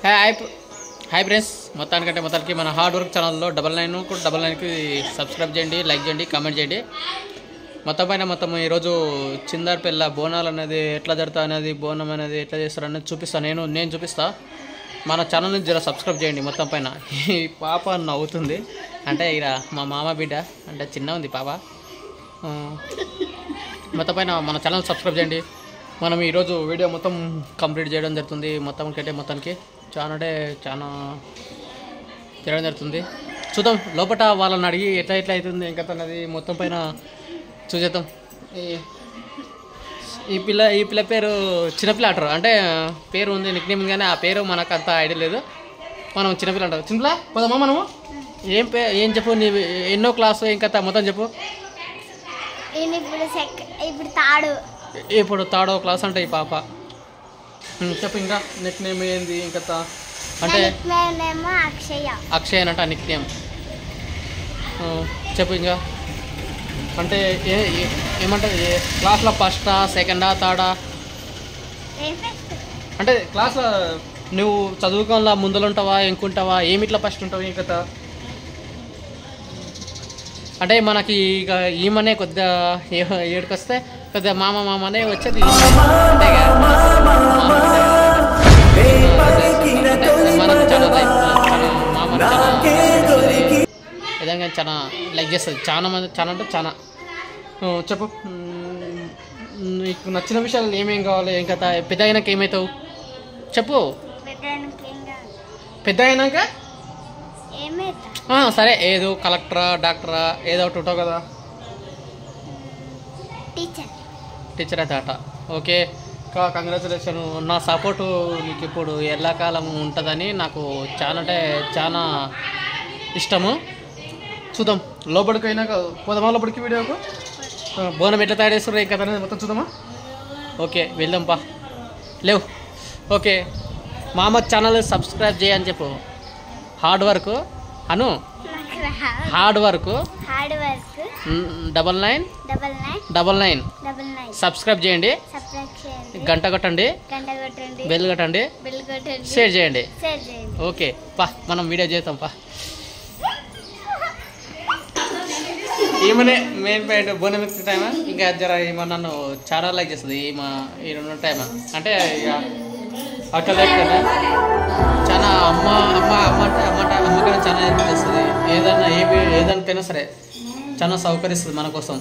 Hi hi hi friends మొత్తానికంటే మొత్తానికి మన హార్డ్ వర్క్ ఛానల్లో డబల్ నైన్ కూడా డబల్ నైన్కి సబ్స్క్రైబ్ చేయండి లైక్ చేయండి కామెంట్ చేయండి మొత్తం పైన మొత్తం ఈరోజు చిందార్ పిల్ల బోనాలు అనేది ఎట్లా జరుగుతా అనేది బోనం అనేది ఎట్లా చేస్తారు అనేది చూపిస్తాను నేను నేను చూపిస్తా మన ఛానల్ని జర సబ్స్క్రైబ్ చేయండి మొత్తం పైన ఈ పాప నవ్వుతుంది అంటే ఇక మా మామ బిడ్డ అంటే చిన్న ఉంది పాప ఆ, మొత్తం పైన మన ఛానల్ సబ్స్క్రైబ్ చేయండి మనం ఈరోజు వీడియో మొత్తం కంప్లీట్ చేయడం జరుగుతుంది మొత్తం కంటే మొత్తానికి చాలా అంటే చాలా చేయడం జరుగుతుంది చూద్దాం లోపల వాళ్ళని అడిగి ఎట్లా ఎట్లా అవుతుంది ఇంకా అన్నది మొత్తం పైన చూసేద్దాం ఈ ఈ పిల్ల ఈ పిల్ల పేరు చిన్నపిల్ల అంటారు అంటే పేరు ఉంది నిక్నేమ్ కానీ ఆ పేరు మనకు అంత ఐడియా లేదు మనం చిన్నపిల్ల అంటారు చిన్నపిల్ల పోదామా మనము ఏం పే ఏం చెప్పు నీ ఎన్నో క్లాసు ఇంకా మొత్తం చెప్పు ఈయన ఇప్పుడు సెక్ ఇప్పుడు తాడు ఇప్పుడు థర్డో క్లాస్ అంటే ఈ పాప ఉమ్, చెప్పు ఇంకా నెక్ నేమ్ ఏంది ఇంకా తా- అంటే మేమేమో అక్షయ అక్షయ్ అంట నిక్ నేమ్ చెప్పు ఇంకా అంటే ఏ ఏ- ఏమంటారు ఏ క్లాస్లో ఫస్టా సెకండా థర్డా ఏం ఫస్ట్ అంటే క్లాస్లో నువ్వు చదువుకోవాలా ముందర ఉంటావా ఇంకుంటావా ఏమిట్లా ఫస్ట్ ఉంటావు ఈ కథ అంటే మనకి ఇక ఈమెనే కొద్దిగా ఏ- ఏడుకొస్తే కొద్దిగా మామ మామనే వచ్చేది అంటే ఇక అంటే మనకు చాలా లైక్ చాలా మామ చాలా విధంగా చాలా లైక్ చేస్తుంది చాలా మంది చాలా అంటే చాలా ఆ, చెప్పు మ్, నీకు నచ్చిన విషయాలు ఏమేం కావాలి ఏం కథ పెద్ద అయినాక ఏమవుతావు చెప్పు పెద్దానికి ఏం కాదు పెద్ద అయినాక ఏమైతా ఆ, సరే ఏదో కలెక్టరా డాక్టరా ఏదో ఒకటి ఉంటావు కదా టీచర్ టీచర్ అయితే అట ఓకే కంగ్రాచులేషన్ నా సపోర్టు నీకు ఇప్పుడు ఎల్లకాలం ఉంటుందని నాకు చాలా అంటే చాలా ఇష్టము చూద్దాం లోపలికి అయినాక పోదామా లోపలికి వీడియోకు ఆ, బోనం ఎట్లా తయారు చేస్తారు ఏ కథ అనేది మొత్తం చూద్దామా ఓకే వెళ్దాం పా లేవు ఓకే మామ ఛానల్ సబ్స్క్రైబ్ చేయని చెప్పు హార్డ్ వర్క్ అను నాకు రాదు hard work hard work double nine double nine double nine double nine subscribe చేయండి సబ్స్క్రైబ్ చేయండి గంట కొట్టండి గంట కొట్టండి బెల్ కొట్టండి బెల్ కొట్టండి షేర్ చేయండి షేర్ చేయండి ఓకే పా మనం వీడియో చేద్దాం పా ఈమెనే మెయిన్ పాయింట్ బోనం ఎత్తే టైమా ఇంకా జర ఈమె నన్ను చాలా లైక్ చేస్తుంది ఈమె ఈ రెండు టైమా అంటే ఇక అక్క లేకపోతే చాలా అమ్మ అమ్మ అమ్మ అంటే అమ్మ అంటే అమ్మకైనా చాలా హెల్ప్ చేస్తుంది ఏదైనా ఏ ఏదానికైనా సరే చాలా సౌకరిస్తుంది మన కోసం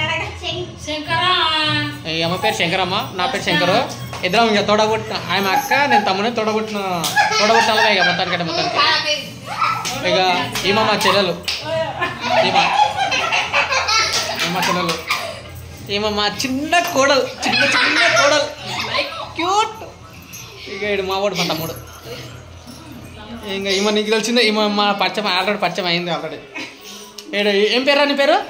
ఈ అమ్మ పేరు శంకరమ్మ నా పేరు శంకరు ఇద్దరం ఇంకా తోడగొట్టిన ఆయన అక్క నేను తమ్ముడే తోడగొట్టిన తోడగొట్టాలిగా ఇక మొత్తానికంటే మొత్తానికి ఇక ఈమె మా చెల్లెలు ఈమె ఈమె చెల్లెలు ఈమె మా చిన్న కోడలు చిన్న చిన్న కోడలు క్యూట్ ఇక ఇడు మా వాడు మా తమ్ముడు ఇంకా ఈమె నీకు తెలిసిందే ఈమె మా పరిచయం ఆల్రెడీ పరిచయం అయింది ఆల్రెడీ ఏడు ఏం పేరు నీ పేరు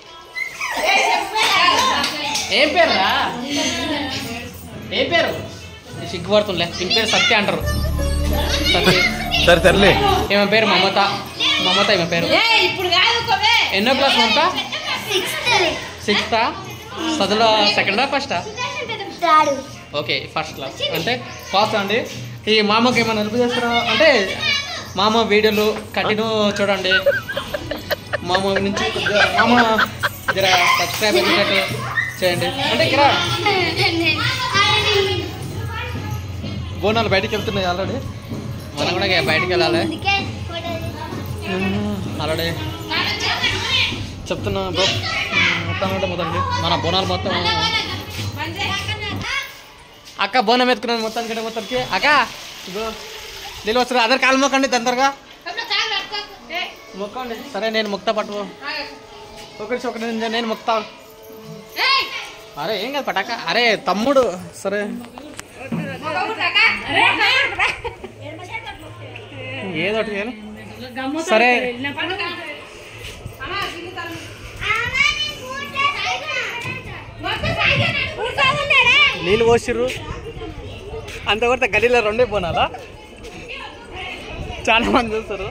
ఏం పేరురా ఏం పేరు సిగ్గుపడుతుందిలే ఇంక పేరు సత్య అంటారు సత్య సరే సర్లే ఈమె పేరు మమత మమత ఈమె పేరు ఎన్నో క్లాస్ మమత సిక్స్త్ సిక్స్తా చదువులో సెకండా ఫస్టా తాడు ఓకే ఫస్ట్ క్లాస్ అంటే ఫాస్ట్ అండి ఈ మామకి ఏమైనా హెల్ప్ చేస్తారా అంటే మామ వీడియోలు కంటిన్యూ చూడండి మామ నుంచి కొద్దిగా మామ జర సబ్స్క్రైబ్ అయ్యేటట్టు చేయండి అంటే ఇక్కడ బోనాలు బయటికి వెళ్తున్నాయి ఆల్రెడీ మనం కూడా ఇక బయటికి వెళ్ళాలి అందుకే ఫోటో ఆల్రెడీ చెప్తున్నా బ్రో మొత్తం అంటే మొత్తం మన బోనాలు మొత్తం అక్క బోనం ఎత్తుకున్నాను మొత్తం కంటే మొత్తానికి అక్క ఇదో నీళ్ళు వస్తారు అందరు కాలు మొక్కండి తొందరగా మొక్కండి సరే నేను ముక్తా పట్టు ఒకటి ఒకటి నేను- నేను ముక్తా అరే ఏం కాదు పటాక అరే తమ్ముడు సరే ఏదో ఒకటి కానీ సరే నీళ్ళు పోసిర్రు అంత కొడితే గడిలో రెండే పోనాలా చాలా మంది చూస్తారు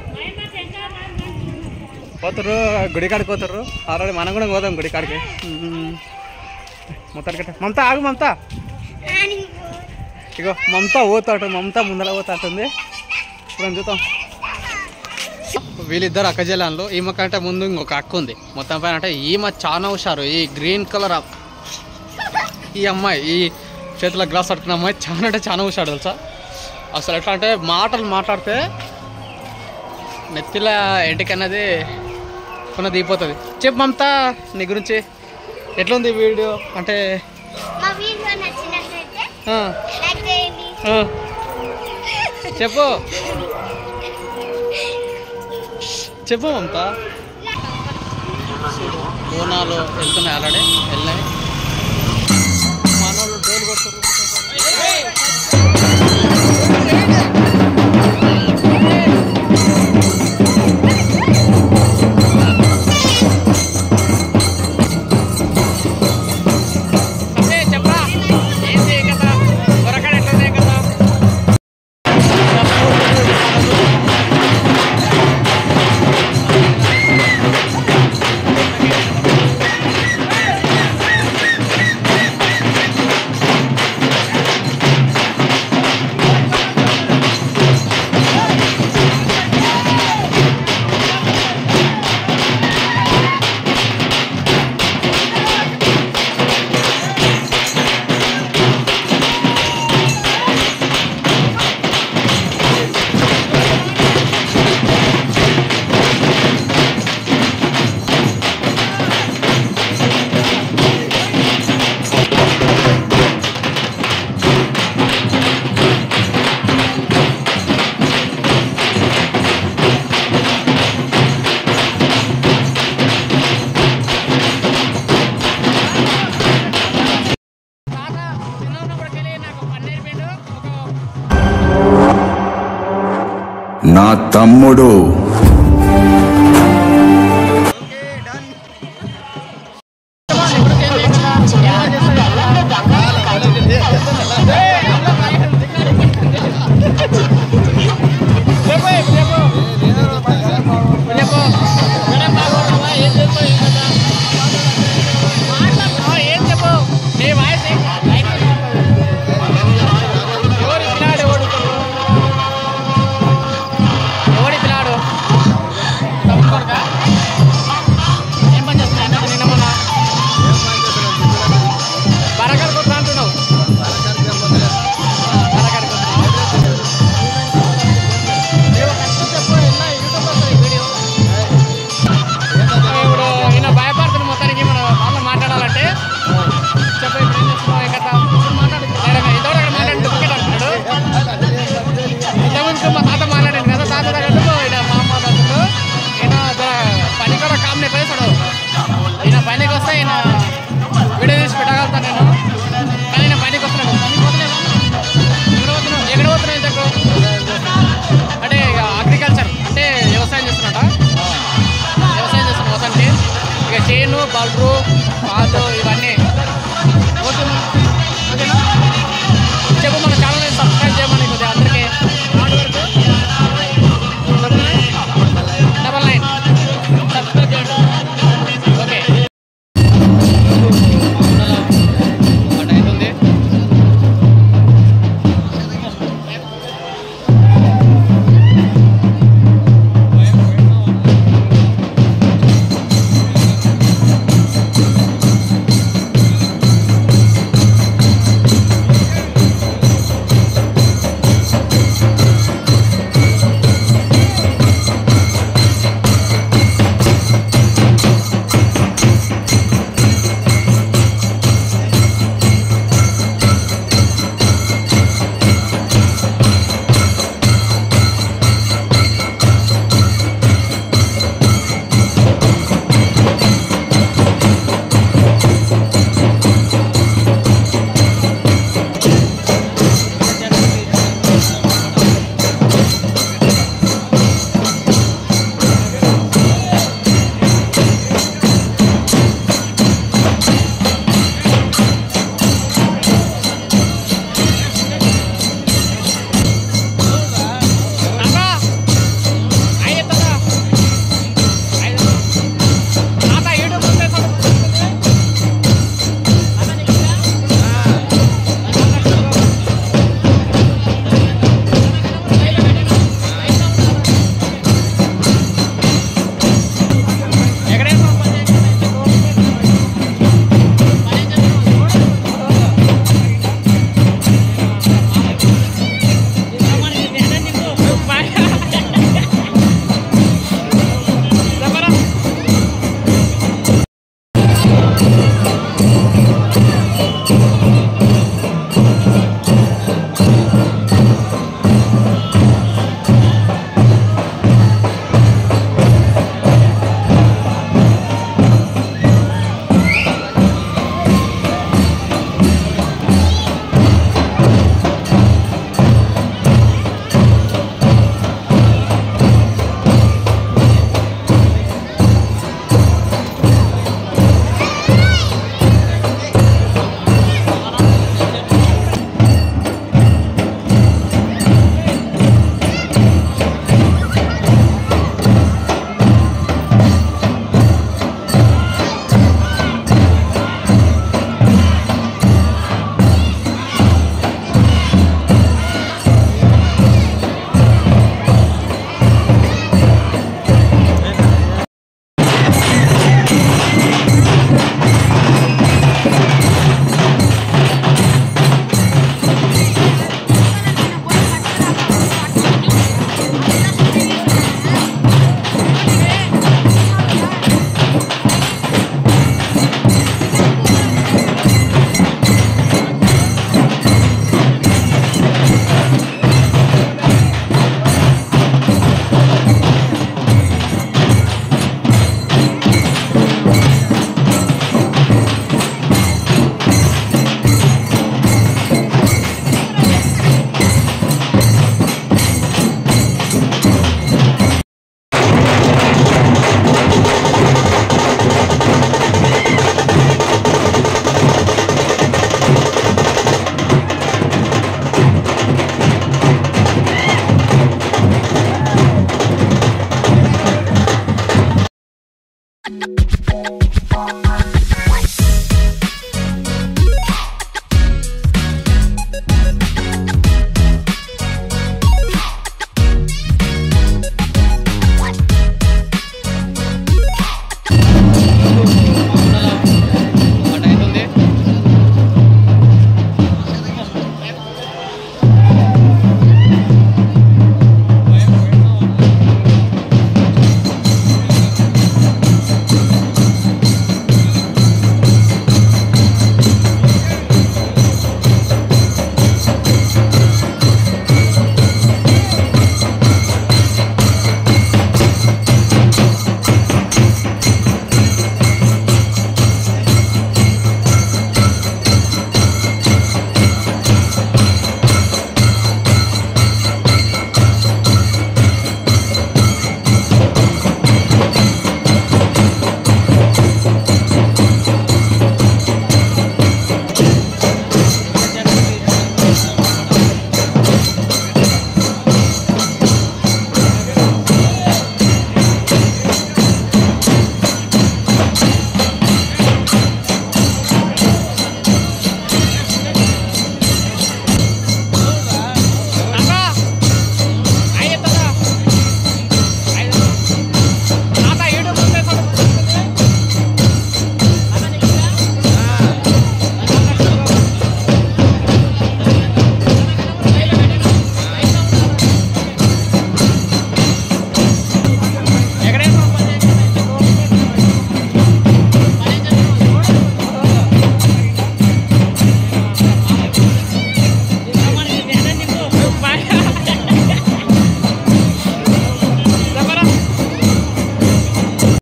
పోతారు గుడికాడికి పోతారు ఆల్రెడీ మనం కూడా పోదాం గుడికాడికి మ్మ్. మొత్తానికి మమత ఆగు మమత ఇగో మమత పోతాడు మమత ముందర పోతాటుంది ఇప్పుడు చూద్దాం వీళ్ళిద్దరు అక్కజలాన్లు ఈమె కంటే ముందు ఇంకొక అక్క ఉంది మొత్తం పైన అంటే ఈమె చాలా హుషారు ఈ గ్రీన్ కలర్ ఈ అమ్మాయి ఈ చేతిలో గ్లాస్ పట్టుకున్న అమ్మాయి చాలా అంటే చాలా హుషారు తెలుసా అసలు ఎట్లా అంటే మాటలు మాట్లాడితే నెత్తిల ఎంటికి అన్నది కొన్న దిగిపోతుంది చెప్పు మమతా నీ గురించి ఎట్లుంది వీడియో అంటే మా వీడియో నచ్చినట్లయితే ఆ, లైక్ చేయండి ఆ, చెప్పు చెప్పు మమతా బోనాలు వెళ్తున్నాయి ఆల్రెడీ వెళ్ళినాయి మనోళ్ళు డోలు కొడుతున్నారు చెప్పరా ఏంటి కదా త్వరగా ఎట్లున్నాయి కదా నా తమ్ముడు